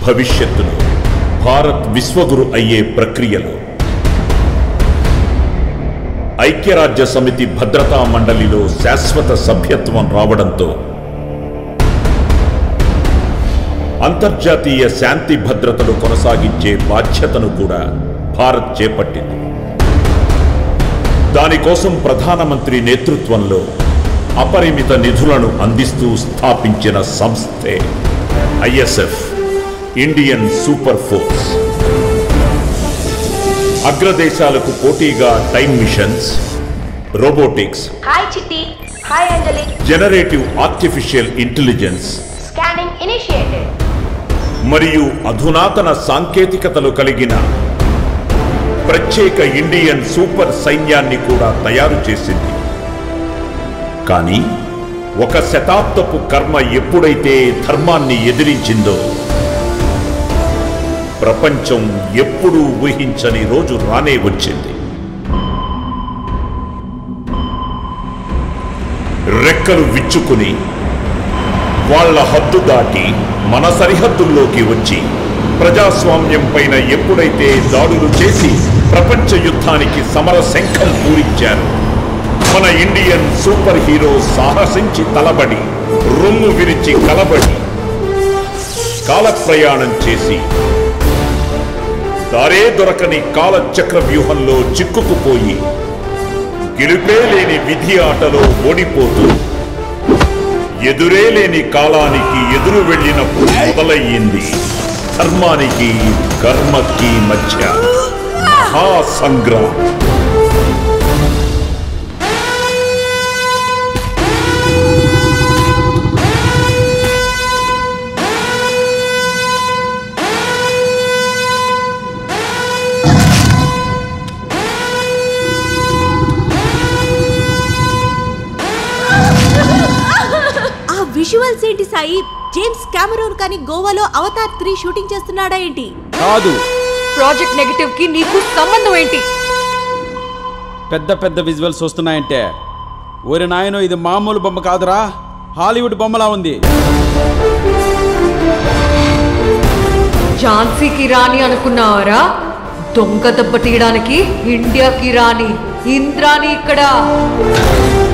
భవిష్యత్తులో భారత్ విశ్వగురు అయ్యే ప్రక్రియలో ఐక్యరాజ్య సమితి భద్రతా మండలిలో శాశ్వత సభ్యత్వం రావడంతో అంతర్జాతీయ శాంతి భద్రతలు కొనసాగించే బాధ్యతను కూడా భారత్ చేపట్టింది దానికోసం ప్రధానమంత్రి నేతృత్వంలో అపరిమిత నిధులను అందిస్తూ స్థాపించిన సంస్థే ఐఎస్ఎఫ్ ఇండియన్ సూపర్ ఫోర్స్ అగ్రదేశాలకు పోటీగా time missions robotics hi Chitti hi Anjali generative artificial intelligence scanning initiated మరియు అధునాతన సాంకేతికతలు కలిగిన ప్రత్యేక ఇండియన్ సూపర్ సైన్యాన్ని కూడా తయారు చేసింది కానీ ఒక శతాబ్దపు కర్మ ఎప్పుడైతే ధర్మాన్ని ఎదిరించిందో ప్రపంచం ఎప్పుడూ ఊహించని రోజు రానే వచ్చింది రెక్కలు విచ్చుకుని వాళ్ళ హద్దు దాటి మన సరిహద్దుల్లోకి వచ్చి ప్రజాస్వామ్యం పైన ఎప్పుడైతే దాడులు చేసి ప్రపంచ యుద్ధానికి సమర శంఖం పూరించారు మన ఇండియన్ సూపర్ హీరో సాహసించి తలబడి రొమ్ము విరిచి కలబడి కాలప్రయాణం చేసి దారే దొరకని కాలచక్ర వ్యూహంలో చిక్కుకుపోయి గెలుపే లేని విధి ఆటలో ఓడిపోతూ ఎదురే లేని కాలానికి ఎదురు వెళ్ళినప్పుడు మొదలయ్యింది ధర్మానికి కర్మకి మధ్య మహా సంగ్రామం ఆ విజువల్స్ ఏంటి సాయి జేమ్స్ కెమెరోన్ కానీ గోవాలో అవతార్ త్రీ షూటింగ్ చేస్తున్నాడా ఏంటి కాదు ప్రాజెక్ట్ నెగటివ్ కి నీకు సంబంధం ఏంటి పెద్ద పెద్ద విజువల్స్ వస్తున్నాయంటే ఓరి నాయనో ఇది మామూలు బొమ్మ కాదురా హాలీవుడ్ బొమ్మలా ఉంది ఝాన్సీకి రాణి అనుకున్నావరా దొంగ దెబ్బ తీయడానికి ఇండియాకి రాణి ఇంద్రాణి ఇక్కడ